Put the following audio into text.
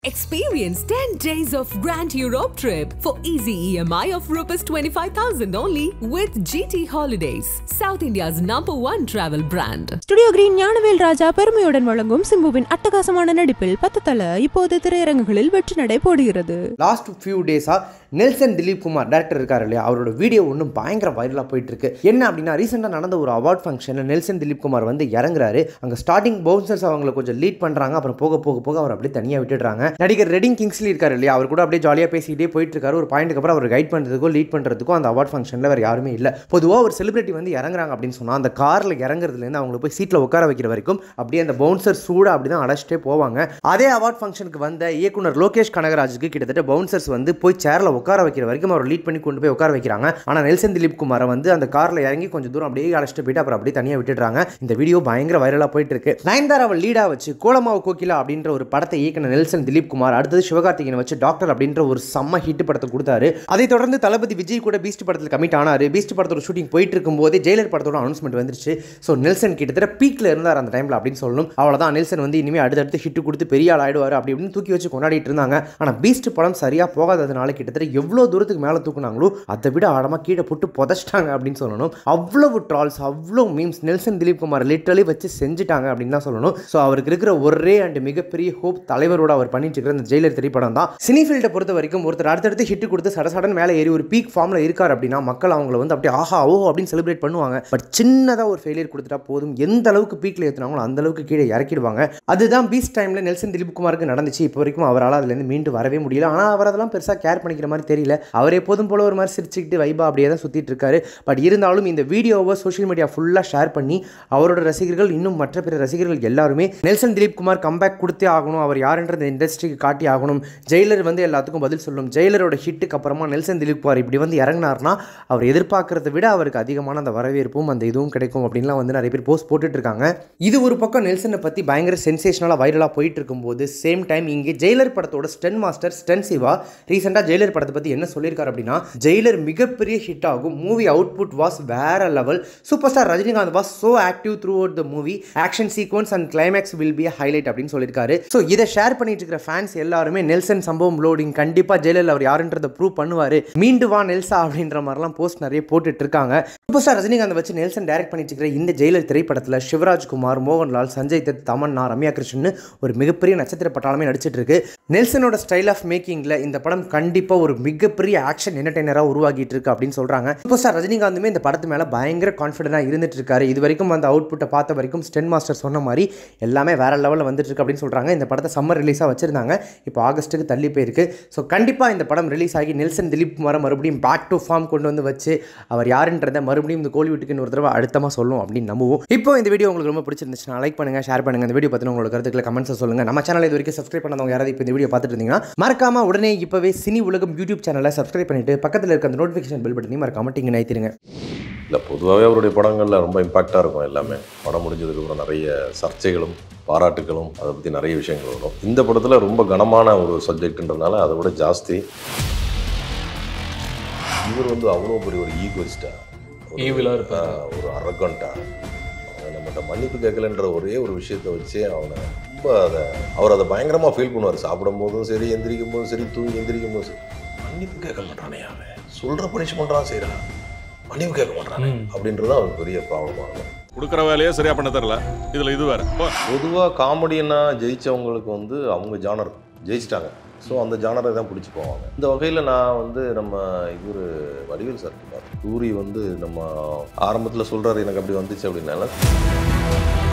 Experience 10 days of Grand Europe trip for easy EMI of Rs 25,000 only with GT Holidays, South India's number one travel brand. Studio green Gnanavel Raja பெருமையுடன் வழங்கும் சிம்புவின் அட்டகாசமான நடிப்பில் பத்து தல இப்போது திரையரங்குகளில் வெற்றி நடை போடுகிறது லாஸ்ட் ஃபியூ டேஸாக நெல்சன் திலீப் குமார் டேரக்டர் இருக்கார் இல்லையா அவரோட வீடியோ ஒன்றும் பயங்கர வைரலாக போயிட்டு இருக்கு என்ன அப்படின்னா ரீசெண்டாக நடந்த ஒரு அவார்ட் ஃபங்க்ஷனில் நெல்சன் திலீப் குமார் வந்து இறங்குறாரு அங்கே ஸ்டார்டிங் பவுன்சர்ஸ் அவங்கள கொஞ்சம் லீட் பண்ணுறாங்க அப்புறம் போக போக போக அவர் அப்படியே தனியாக விட்டுடுறாங்க நடிகர் ரெடிங் கிங்ஸ்லி இருக்கார் இல்லையா அவர் கூட அப்படியே ஜாலியாக பேசிக்கிட்டே போயிட்டு இருக்காரு ஒரு பாயிண்ட்டுக்கு அப்புறம் அவர் கைட் பண்ணுறதுக்கோ லீட் பண்ணுறதுக்கோ அந்த அவார்ட் ஃபங்க்ஷனில் வேறு யாருமே இல்லை பொதுவாக ஒரு செலிபிரிட்டி வந்து இறங்குறாங்க அப்படின்னு சொன்னால் அந்த காரில் இறங்குறதுலேருந்து அவங்கள போய் சீட்டில் உட்கார வைக்கிற வரைக்கும் அப்படியே அந்த பவுன்சர் சூடாக அப்படி தான் அழைச்சிட்டே போவாங்க அதே அவார்ட் ஃபங்க்ஷனுக்கு வந்த இயக்குனர் லோகேஷ் கனகராஜுக்கு கிட்டத்தட்ட பவுன்சர்ஸ் வந்து போய் சேரில் உட்கார வைக்கிற வரைக்கும் அவர் லீட் பண்ணி கொண்டு போய் உட்கார வைக்கிறாங்க ஆனால் நெல்சன் திலீப் குமாரை வந்து அந்த காரில் இறங்கி கொஞ்சம் தூரம் அப்படியே அழைச்சிட்டு போயிட்டு அப்புறம் அப்படியே தனியாக விட்டுடுறாங்க இந்த வீடியோ பயங்கர வைரலாக போயிட்டு இருக்கு நயன்தாராவை லீடாக வச்சு கோலமாவு கோகிலா அப்படின்ற ஒரு படத்தை இயக்கின நெல்சன் திலீப் குமார் அடுத்தது சிவகார்த்திகேயனை வச்சு டாக்டர் அப்படின்ற ஒரு செம்ம ஹிட் படத்தை கொடுத்தாரு அதை தொடர்ந்து தளபதி விஜய் கூட பீஸ்ட் படத்தில் கமிட் ஆனார் பீஸ்ட் படத்தோட ஷூட்டிங் போயிட்டு இருக்கும்போதே ஜெயிலர் படத்தோட அனௌன்ஸ்மெண்ட் வந்துருச்சு ஸோ நெல்சன் கிட்டத்தட்ட பீக்கில் இருந்தார் அந்த டைமில் அப்படின்னு சொல்லணும் அவ்வளோதான் நெல்சன் வந்து இனிமேல் அடுத்தடுத்து ஹிட் கொடுத்து பெரிய ஆள் ஆயிடுவார் அப்படி இப்படின்னு தூக்கி வச்சு கொண்டாடிட்டு இருந்தாங்க ஆனால் பீஸ்ட் படம் சரியாக போகாததுனால கிட்டத்தட்ட எவ்வளோ தூரத்துக்கு மேலே தூக்குனாங்களோ அதை விட ஆழமாக கீழே போட்டு புதைச்சிட்டாங்க அப்படின்னு சொல்லணும் அவ்வளவு ட்ரால்ஸ் அவ்வளோ மீம்ஸ் நெல்சன் திலீப் குமார் லிட்டரலி வச்சு செஞ்சுட்டாங்க அப்படின்னு தான் சொல்லணும் ஸோ அவருக்கு இருக்கிற ஒரே அண்ட் மிகப்பெரிய ஹோப் தலைவரோட அவர் பண்ணிட்டு இருக்கிற இந்த ஜெயிலர் திரைப்படம் தான் சினிஃபீல்டை பொறுத்த வரைக்கும் ஒருத்தர் அடுத்தடுத்து ஹிட் கொடுத்து சட சடன் மேலே ஏறி ஒரு பீக் ஃபார்மில் இருக்கார் அப்படின்னா மக்கள் அவங்கள வந்து அப்படியே ஆஹா ஓ அப்படின்னு செலிப்ரேட் பண்ணுவாங்க பட் சின்னதாக ஒரு ஃபெயிலியர் கொடுத்துட்டா போதும் எந்த அளவுக்கு பீக்கில் ஏற்றுனாங்களோ அந்த அளவுக்கு கீழே இறக்கிடுவாங்க அதுதான் பீஸ் டைமில் நெல்சன் திலீப் குமாருக்கு நடந்துச்சு இப்போ வரைக்கும் அவரால் அதுலேருந்து மீண்டு வரவே முடியல ஆனால் அவர் அதெல்லாம் பெருசாக கேர் பண்ணிக்கிற மாதிரி தெரியல அவர் எப்போதும் போல ஒரு மாதிரி சிரிச்சுக்கிட்டு வைபா அப்படியே தான் சுற்றிட்டு இருக்காரு பட் இருந்தாலும் இந்த வீடியோவை சோஷியல் மீடியா ஃபுல்லாக ஷேர் பண்ணி அவரோட ரசிகர்கள் இன்னும் மற்ற பிற ரசிகர்கள் எல்லாருமே நெல்சன் திலீப் குமார் கம்பேக் கொடுத்தே ஆகணும் அவர் யாருன்ற இந்த இண்டஸ்ட்ரிக்கு காட்டி ஆகணும் ஜெயிலர் வந்து எல்லாத்துக்கும் பதில் சொல்லணும் ஜெயிலரோட ஹிட்டுக்கு அப்புறமா நெல்சன் திலீப் குமார் இப்படி வந்து இறங்கினார்னா அவர் எதிர்பார்க்கறதை விட அவருக்கு அதிகமான அந்த வரவேற்பும் அந்த இதுவும் கிடைக்கும் அப்படின்லாம் வந்து நிறைய பேர் போஸ்ட் போட்டுட்டு இருக்காங்க இது ஒரு பக்கம் நெல்சனை பற்றி பயங்கர சென்சேஷனலாக வைரலாக போயிட்டு இருக்கும்போது சேம் டைம் இங்கே ஜெயிலர் படத்தோட ஸ்டென் மாஸ்டர் ஸ்டென் சிவா ரீசெண்டாக ஜெயிலர் படத்தை பற்றி என்ன சொல்லியிருக்காரு அப்படின்னா ஜெயிலர் மிகப்பெரிய ஹிட் ஆகும் மூவி அவுட்புட் வாஸ் வேற level super star Rajinikanth was so active throughout the movie action sequence and climax will be highlight அப்படின்னு சொல்லியிருக்காரு ஸோ இதை ஷேர் பண்ணிட்டு இருக்கிற ஃபேன்ஸ் எல்லாருமே நெல்சன் சம்பவம் லோடிங் கண்டிப்பாக ஜெயிலர் அவர் யாருன்றதை ப்ரூவ் பண்ணுவார் மீண்டு வா நெல்சா அப்படின்ற மாதிரிலாம் போஸ்ட் நிறைய போட்டுட்டு இருக்காங்க சூப்பர் ஸ்டார் ரஜினிகாந்த் வச்சு நெல்சன் டைரக்ட் பண்ணிட்டு இருக்கிற இந்த ஜெயிலர் திரைப்படத்தில் சிவராஜ் குமார் மோகன்லால் சஞ்சய் தத் தமன்னா ரம்யா கிருஷ்ணன் ஒரு மிகப்பெரிய நட்சத்திர பட்டாளமே நடிச்சிட்டு இருக்கு நெல்சனோட ஸ்டைல் ஆஃப் மேக்கிங்கில் இந்த படம் கண்டிப்பாக ஒரு மிகப்பெரிய ஆக்ஷன் என்டர்டைனராக உருவாகிட்டு இருக்கு அப்படின்னு சொல்கிறாங்க சூப்பர் ஸ்டார் ரஜினிகாந்துமே இந்த படத்து மேலே பயங்கர கான்ஃபிடென்ட்டாக இருந்துட்டு இருக்காரு இது வரைக்கும் அந்த அவுட்புட்டை பார்த்த வரைக்கும் ஸ்டென் மாஸ்டர் சொன்ன மாதிரி எல்லாமே வேற லெவலில் வந்துட்டு இருக்கு அப்படின்னு சொல்கிறாங்க இந்த படத்தை சம்மர் ரிலீஸாக வச்சிருந்தாங்க இப்போ ஆகஸ்ட்டுக்கு தள்ளி போயிருக்கு ஸோ கண்டிப்பாக இந்த படம் ரிலீஸ் ஆகி நெல்சன் திலீப் குமாரை மறுபடியும் பேக் டு ஃபார்ம் கொண்டு வந்து வச்சு அவர் யாருன்றதை மறுபடியும் இந்த கோலி வீட்டுக்கு ஒரு தடவை அழுத்தமாக சொல்லும் அப்படின்னு நம்புவோம் இப்போ இந்த வீடியோ உங்களுக்கு ரொம்ப பிடிச்சிருந்துச்சுன்னா லைக் பண்ணுங்க ஷேர் பண்ணுங்க இந்த வீடியோ பற்றின உங்களோட கருத்துக்களை கமெண்ட்ஸ் சொல்லுங்க நம்ம சேனல் இது வரைக்கும் சப்ஸ்கிரைப் பண்ணாதவங்க யாராவது இப்போ இந்த வீடியோ பார்த்துட்டு இருந்தீங்கன்னா மறக்காம உடனே இப்போவே சினி உலகம் யூடியூப் சேனலை சப்ஸ்கிரைப் பண்ணிட்டு பக்கத்தில் இருக்க அந்த நோட்டிஃபிகேஷன் பெல் பட்டனையும் மறக்காம டிங்க நினைத்திருங்க இல்லை பொதுவாகவே அவருடைய படங்களில் ரொம்ப இம்பாக்டாக இருக்கும் எல்லாமே படம் முடிஞ்சதுக்கப்புறம் நிறைய சர்ச்சைகளும் பாராட்டுகளும் அதை பற்றி நிறைய விஷயங்கள் வரும் இந்த படத்தில் ரொம்ப கனமான ஒரு சப்ஜெக்ட்ன்றதுனால அதை விட ஜாஸ்தி இவர் வந்து அவ்வளோ பெரிய ஒரு ஈகோயிஸ்டா Evil-ஆ இருப்பாரு. ஒரு அரகண்டா அவன் நம்மகிட்ட மன்னிப்பு கேட்கலன்ற ஒரே ஒரு விஷயத்தை வச்சு அவனை ரொம்ப அதை அவர் அதை பயங்கரமாக ஃபீல் பண்ணுவார் சாப்பிடும் போதும் சரி எந்திரிக்கும் போதும் சரி தூங்கி எந்திரிக்கும் போதும் சரி மன்னிப்பு கேட்க மாட்டானே அவன் சொல்கிற பனிஷ்மெண்ட்டாக செய்கிறான் மன்னிப்பு கேட்க மாட்டானே அப்படின்றது அவனுக்கு பெரிய ப்ராப்ளமாக இருக்கும் கொடுக்குற வேலையே சரியா பண்ண தரல இதுல இது வேற போ. பொதுவாக காமெடினா ஜெயிச்சவங்களுக்கு வந்து அவங்க ஜானர் ஜெயிச்சிட்டாங்க ஸோ அந்த ஜானரை தான் பிடிச்சி போவாங்க இந்த வகையில் நான் வந்து நம்ம இவர் வடிவேல் சார் பார்த்தேன் சூரி வந்து நம்ம ஆரம்பத்தில் சொல்கிறாரு எனக்கு அப்படி வந்துச்சு அப்படின்னால